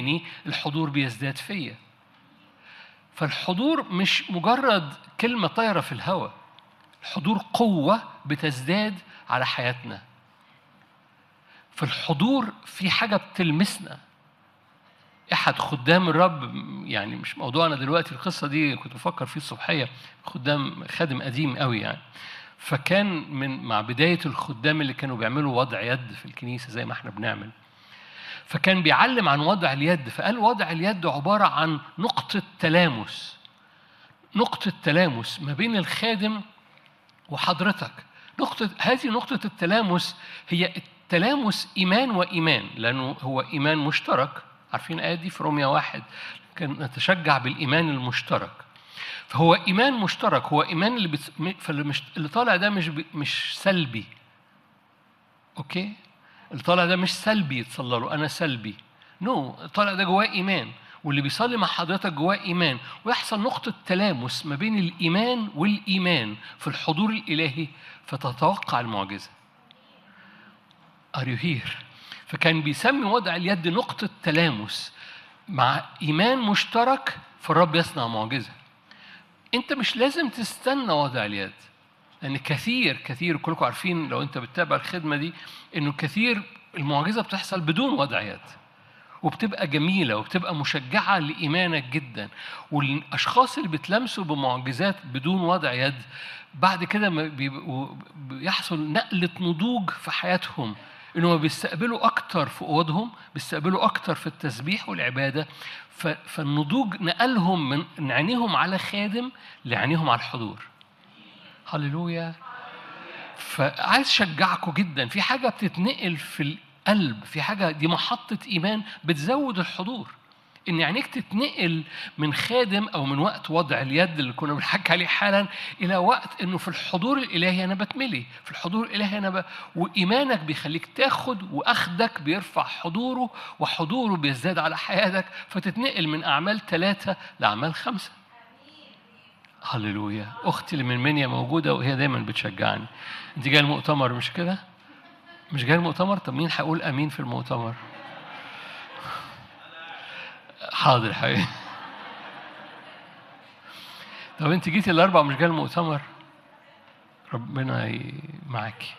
تاني الحضور بيزداد فيا فالحضور مش مجرد كلمة طايرة في الهواء الحضور قوة بتزداد على حياتنا فالحضور في حاجة بتلمسنا أحد خدام الرب يعني مش موضوعنا دلوقتي القصة دي كنت بفكر فيه الصبحية خدام خادم قديم قوي يعني فكان من مع بداية الخدام اللي كانوا بيعملوا وضع يد في الكنيسة زي ما احنا بنعمل فكان بيعلم عن وضع اليد فقال وضع اليد عبارة عن نقطة تلامس نقطة تلامس ما بين الخادم وحضرتك نقطة هذه نقطة التلامس هي التلامس إيمان وإيمان لأنه هو إيمان مشترك عارفين الآية دي في روميا واحد كان نتشجع بالإيمان المشترك فهو إيمان مشترك هو إيمان اللي بت... فاللي مش... اللي طالع ده مش ب... مش سلبي أوكي اللي طالع ده مش سلبي يتصلى له أنا سلبي نو no. طالع ده جواه إيمان واللي بيصلي مع حضرتك جواه إيمان ويحصل نقطة تلامس ما بين الإيمان والإيمان في الحضور الإلهي فتتوقع المعجزة Are you here؟ فكان بيسمي وضع اليد نقطة تلامس مع إيمان مشترك فالرب يصنع معجزة أنت مش لازم تستنى وضع اليد لأن كثير كثير كلكم عارفين لو أنت بتتابع الخدمة دي إنه كثير المعجزة بتحصل بدون وضع يد وبتبقى جميلة وبتبقى مشجعة لإيمانك جدا والأشخاص اللي بتلمسوا بمعجزات بدون وضع يد بعد كده بيحصل نقلة نضوج في حياتهم انهم بيستقبلوا اكتر في اوضهم بيستقبلوا اكتر في التسبيح والعباده فالنضوج نقلهم من عينيهم على خادم لعينيهم على الحضور هللويا فعايز اشجعكم جدا في حاجه بتتنقل في القلب في حاجه دي محطه ايمان بتزود الحضور ان عينيك تتنقل من خادم او من وقت وضع اليد اللي كنا بنحكي عليه حالا الى وقت انه في الحضور الالهي انا بتملي في الحضور الالهي انا ب... وايمانك بيخليك تاخد واخدك بيرفع حضوره وحضوره بيزداد على حياتك فتتنقل من اعمال ثلاثه لاعمال خمسه هللويا اختي اللي من منيا موجوده وهي دايما بتشجعني انت جايه المؤتمر مش كده مش جايه المؤتمر طب مين هيقول امين في المؤتمر حاضر حبيبي طب انت جيتي الاربع مش جاي المؤتمر ربنا معاكي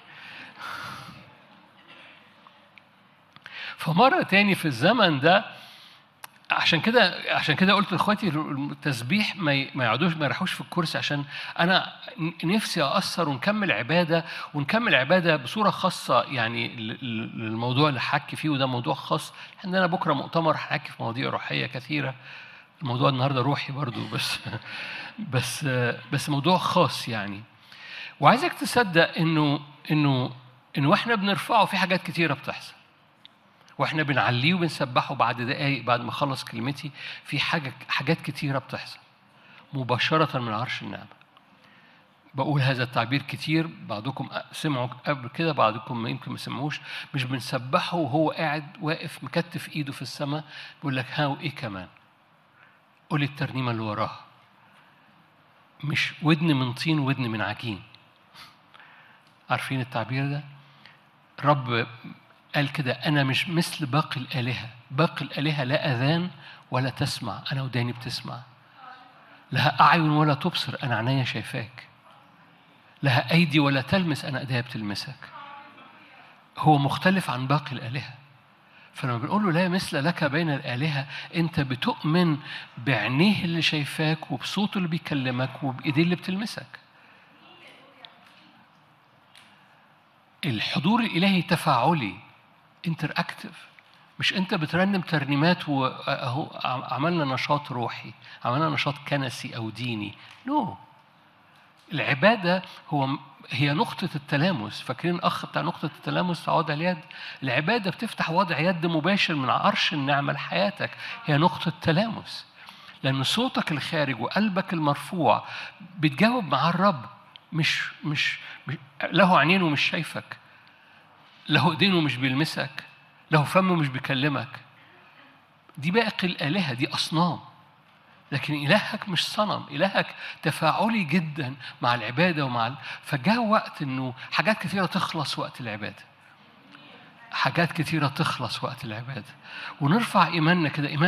فمرة تاني في الزمن ده عشان كده عشان كده قلت لاخواتي التسبيح ما ما يقعدوش ما يروحوش في الكرسي عشان انا نفسي اثر ونكمل عباده ونكمل عباده بصوره خاصه يعني للموضوع اللي حكي فيه وده موضوع خاص عندنا بكره مؤتمر هنحكي في مواضيع روحيه كثيره الموضوع النهارده روحي برضو بس بس بس موضوع خاص يعني وعايزك تصدق انه انه انه واحنا بنرفعه في حاجات كثيره بتحصل واحنا بنعليه وبنسبحه بعد دقايق بعد ما اخلص كلمتي في حاجه حاجات كتيره بتحصل مباشره من عرش النعمه بقول هذا التعبير كتير بعضكم سمعوا قبل كده بعضكم يمكن ما سمعوش مش بنسبحه وهو قاعد واقف مكتف ايده في السماء بيقول لك ها وايه كمان قول الترنيمه اللي وراها مش ودن من طين ودن من عجين عارفين التعبير ده رب قال كده أنا مش مثل باقي الآلهة باقي الآلهة لا أذان ولا تسمع أنا وداني بتسمع لها أعين ولا تبصر أنا عينيا شايفاك لها أيدي ولا تلمس أنا أيديا بتلمسك هو مختلف عن باقي الآلهة فلما بنقول له لا مثل لك بين الآلهة أنت بتؤمن بعينيه اللي شايفاك وبصوته اللي بيكلمك وبإيديه اللي بتلمسك الحضور الإلهي تفاعلي انتر اكتف مش انت بترنم ترنيمات واهو عملنا نشاط روحي عملنا نشاط كنسي او ديني نو no. العباده هو هي نقطة التلامس، فاكرين الأخ بتاع نقطة التلامس في وضع اليد؟ العبادة بتفتح وضع يد مباشر من عرش النعمة لحياتك، هي نقطة تلامس. لأن صوتك الخارج وقلبك المرفوع بتجاوب مع الرب مش مش, مش له عينين ومش شايفك. له ايدين ومش بيلمسك له فم ومش بيكلمك دي باقي الآلهة دي أصنام لكن إلهك مش صنم إلهك تفاعلي جدا مع العبادة ومع ال... فجاء وقت إنه حاجات كثيرة تخلص وقت العبادة حاجات كثيرة تخلص وقت العبادة ونرفع إيماننا كده إيمان